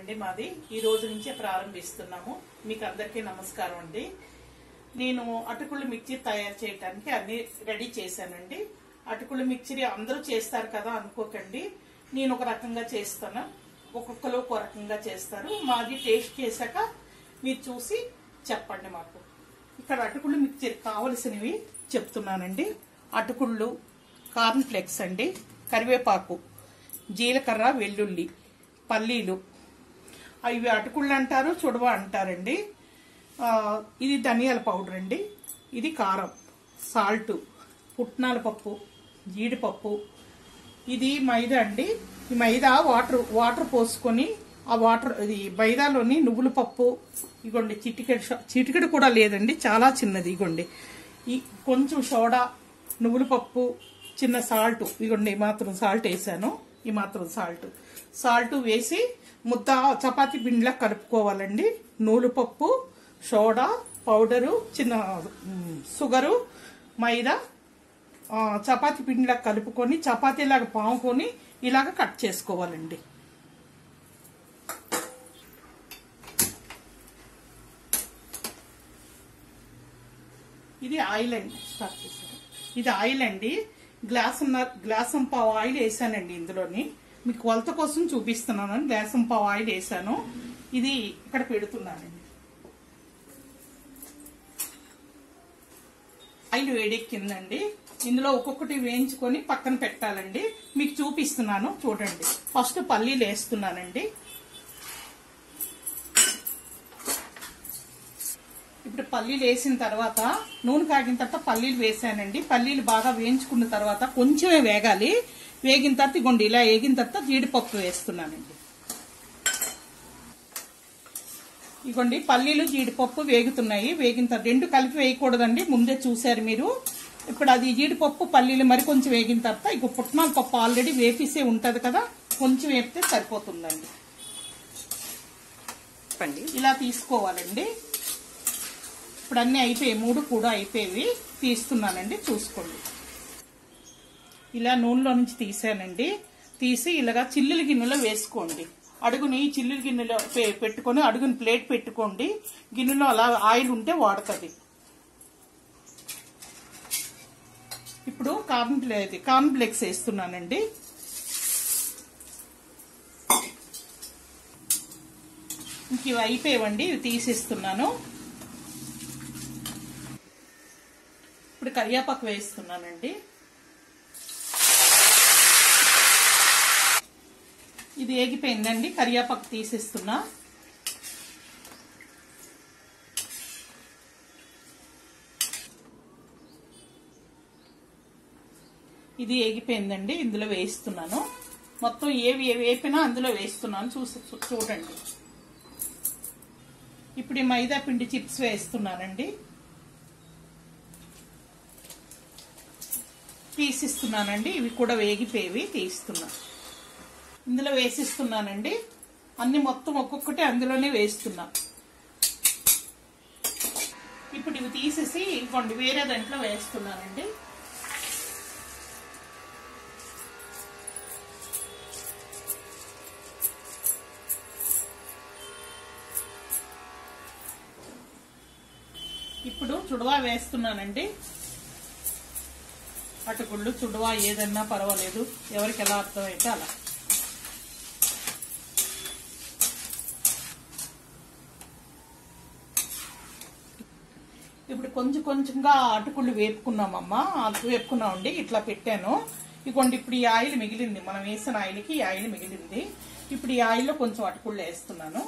అండి మాది ఈ రోజు నుంచే ప్రారంభిస్తున్నాము మీకు అందరికీ నమస్కారం అండి నేను అటుకులు మిక్చీ తయారు చేయడానికి అన్ని రెడీ చేశానండి అటుకులు మిక్చరీ అందరూ చేస్తారు కదా అనుకోకండి నేను ఒక రకంగా చేస్తాను ఒక్కొక్కరు ఒక రకంగా చేస్తారు మాది టేస్ట్ చేశాక మీరు చూసి చెప్పండి మాకు ఇక్కడ అటుకులు మిక్చర్ కావలసినవి చెప్తున్నానండి అటుకుళ్ళు కార్న్ ఫ్లెక్స్ అండి కరివేపాకు జీలకర్ర వెల్లుల్లి పల్లీలు ఇవి అటుకుళ్ళు అంటారు చుడవ అంటారండి ఆ, ఇది ధనియాల పౌడర్ అండి ఇది కారం సాల్ట్ పుట్నాల పప్పు జీడిపప్పు ఇది మైదా అండి ఈ మైదా వాటర్ వాటర్ పోసుకొని ఆ వాటర్ ఇది మైదాలోని నువ్వుల పప్పు ఇగోండి చిటికెడు షో- చిటికెడు కూడా లేదండి చాలా చిన్నది ఇగోండి ఈ కొంచెం సోడా నువ్వుల పప్పు చిన్న సాల్ట్ ఇగోండి ఈ మాత్రం సాల్ట్ వేసాను ఈ మాత్రం సాల్ట్ సాల్ట్ వేసి ముద్ద చపాతీ పిండిలా కలుపుకోవాలండి నూలు పప్పు సోడా పౌడరు చిన్న మ్, షుగరు మైదా ఆ, చపాతీ పిండిలా కలుపుకొని చపాతీలాగా పాముకొని ఇలాగ కట్ చేసుకోవాలండి ఇది ఆయిల్ అండి స్టార్ట్ చేశాను ఇది ఆయిల్ అండి గ్లాస్ గ్లాసం పావు ఆయిల్ వేసానండి ఇందులోని మీకు కొలత కోసం చూపిస్తున్నాను గ్లాసం పావు ఆయిల్ వేసాను ఇది ఇక్కడ పెడుతున్నానండి ఆయిల్ వేడెక్కిందండి ఇందులో ఒక్కొక్కటి వేయించుకొని పక్కన పెట్టాలండి మీకు చూపిస్తున్నాను చూడండి ఫస్ట్ పల్లీలు వేస్తున్నానండి ఇప్పుడు పల్లీలు వేసిన తర్వాత నూనె కాగిన తర్వాత పల్లీలు వేసానండి పల్లీలు బాగా వేయించుకున్న తర్వాత కొంచెమే వేగాలి వేగిన తర్వాత ఇగోండి ఇలా వేగిన తర్వాత జీడిపప్పు వేస్తున్నానండి ఇగోండి పల్లీలు జీడిపప్పు వేగుతున్నాయి వేగిన తర్వాత రెండు కలిపి వేయకూడదండి ముందే చూశారు మీరు ఇప్పుడు అది జీడిపప్పు పల్లీలు మరి కొంచెం వేగిన తర్వాత ఇక పుట్నాల పప్పు ఆల్రెడీ వేపిసే ఉంటది కదా కొంచెం వేపితే సరిపోతుందండి చెప్పండి ఇలా తీసుకోవాలండి ఇప్పుడు అన్నీ అయిపోయాయి మూడు కూడా అయిపోయేవి తీస్తున్నానండి చూసుకోండి ఇలా నూనెలో నుంచి తీసానండి తీసి ఇలాగా చిల్లుల గిన్నెలో వేసుకోండి అడుగుని చిల్లుల గిన్నెలో పె- పెట్టుకొని అడుగుని ప్లేట్ పెట్టుకోండి గిన్నెలో అలా ఆయిల్ ఉంటే వాడుతుంది ఇప్పుడు కార్న్ ప్లే- కార్న్ ఫ్లెక్స్ వేస్తున్నానండి ఇంక ఇవి అయిపోయావండి ఇవి తీసిస్తున్నాను ఇప్పుడు కరియాపాకు వేస్తున్నానండి ఇది ఏగిపోయిందండి కరియాపాకు తీసిస్తున్నా ఇది ఏగిపోయిందండి ఇందులో వేస్తున్నాను మొత్తం ఏవి ఏవి వేపినా అందులో వేస్తున్నాను చూసి చూ- చూడండి ఇప్పుడు ఈ మైదా పిండి చిప్స్ వేస్తున్నానండి తీసిస్తున్నానండి ఇవి కూడా వేగిపోయేవి తీస్తున్నా ఇందులో వేసిస్తున్నానండి అన్ని మొత్తం ఒక్కొక్కటి అందులోనే వేస్తున్నా ఇప్పుడు ఇవి తీసేసి ఇవ్వండి వేరే దాంట్లో వేస్తున్నానండి ఇప్పుడు చుడవా వేస్తున్నానండి అటుకుళ్ళు చుడవా ఏదన్నా పర్వాలేదు ఎవరికి ఎలా అర్థమైతే అలా ఇప్పుడు కొంచెం కొంచెంగా అటుకుళ్ళు వేపుకున్నామమ్మా అది వేపుకున్నామండి ఇట్లా పెట్టాను ఇదిగోండి ఇప్పుడు ఈ ఆయిల్ మిగిలింది మనం వేసిన ఆయిల్కి ఈ ఆయిల్ మిగిలింది ఇప్పుడు ఈ ఆయిల్లో కొంచెం అటుకుళ్ళు వేస్తున్నాను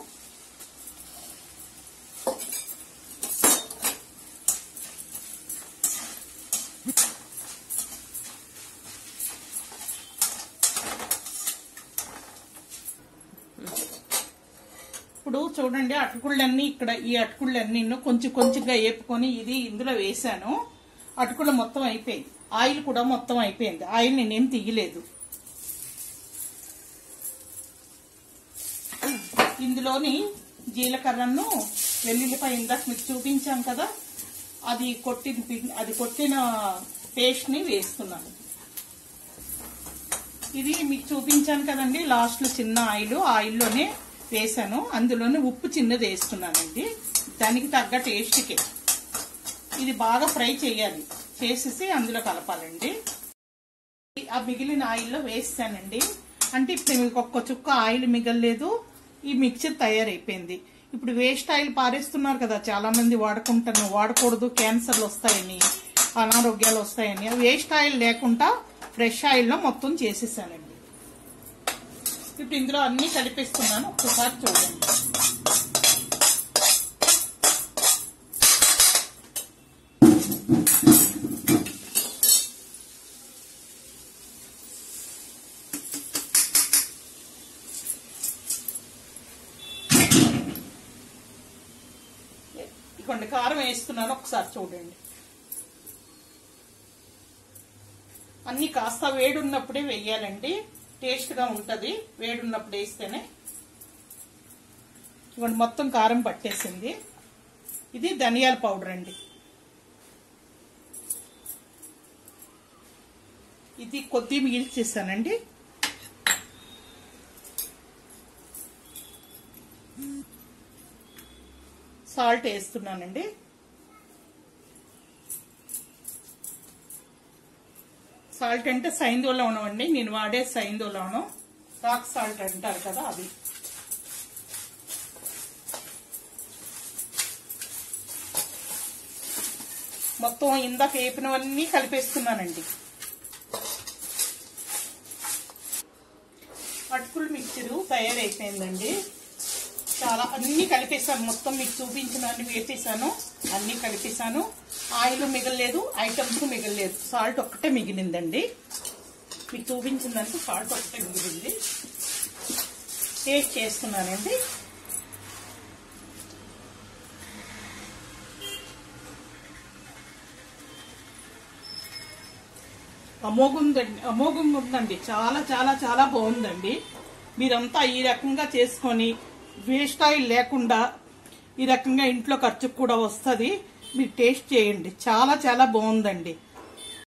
ఇప్పుడు చూడండి అటుకుళ్ళన్నీ ఇక్కడ ఈ అటుకుళ్ళన్నీ కొంచెం కొంచెంగా వేపుకొని ఇది ఇందులో వేసాను అటుకులు మొత్తం అయిపోయింది ఆయిల్ కూడా మొత్తం అయిపోయింది ఆయిల్ నేనేం తీయలేదు ఇందులోని జీలకర్రను వెల్లుల్లిపాయ ఇందాక మీకు చూపించాం కదా అది కొట్టిన పిం- అది కొట్టిన పేస్ట్ ని వేస్తున్నాను ఇది మీకు చూపించాను కదండి లాస్ట్ లో చిన్న ఆయిల్ ఆయిల్లోనే వేసాను అందులోనే ఉప్పు చిన్నది వేస్తున్నానండి దానికి తగ్గ టేస్ట్కి ఇది బాగా ఫ్రై చేయాలి చేసేసి అందులో కలపాలండి ఆ మిగిలిన ఆయిల్లో వేస్తానండి అంటే ఇప్పుడు మీకు ఒక్క చుక్క ఆయిల్ మిగలలేదు ఈ మిక్చర్ తయారైపోయింది ఇప్పుడు వేస్ట్ ఆయిల్ పారేస్తున్నారు కదా చాలా మంది వాడుకుంటాను వాడకూడదు క్యాన్సర్లు వస్తాయని అనారోగ్యాలు వస్తాయని వేస్ట్ ఆయిల్ లేకుండా ఫ్రెష్ ఆయిల్లో మొత్తం చేసేసానండి ఇప్పుడు ఇందులో అన్ని కలిపేస్తున్నాను ఒక్కసారి చూడండి ఇదిగోండి కారం వేస్తున్నాను ఒకసారి చూడండి అన్ని కాస్త వేడున్నప్పుడే వెయ్యాలండి టేస్ట్ గా ఉంటది వేడున్నప్పుడు వేస్తేనే ఇవ్వండి మొత్తం కారం పట్టేసింది ఇది ధనియాల పౌడర్ అండి ఇది కొద్ది మిగిల్చేసానండి సాల్ట్ వేస్తున్నానండి సాల్ట్ అంటే సైందోలవనం అండి నేను వాడే సైందోలవనం రాక్ సాల్ట్ అంటారు కదా అది మొత్తం ఇందాక వేపినవన్నీ కలిపేస్తున్నానండి అటుకులు మిక్చరు తయారైపోయిందండి చాలా అన్ని కలిపేసాను మొత్తం మీకు చూపించిన అన్ని వేపేసాను అన్ని కలిపేసాను ఆయిల్ మిగలలేదు ఐటమ్స్ మిగలలేదు సాల్ట్ ఒక్కటే మిగిలిందండి మీకు చూపించిన దానికి సాల్ట్ ఒక్కటే మిగిలింది టేస్ట్ చేస్తున్నానండి అమోఘం ఉందండి అమోఘంగా ఉందండి చాలా చాలా చాలా బాగుందండి మీరంతా ఈ రకంగా చేసుకొని వేస్ట్ ఆయిల్ లేకుండా ఈ రకంగా ఇంట్లో ఖర్చుకు కూడా వస్తుంది మీరు టేస్ట్ చేయండి చాలా చాలా బాగుందండి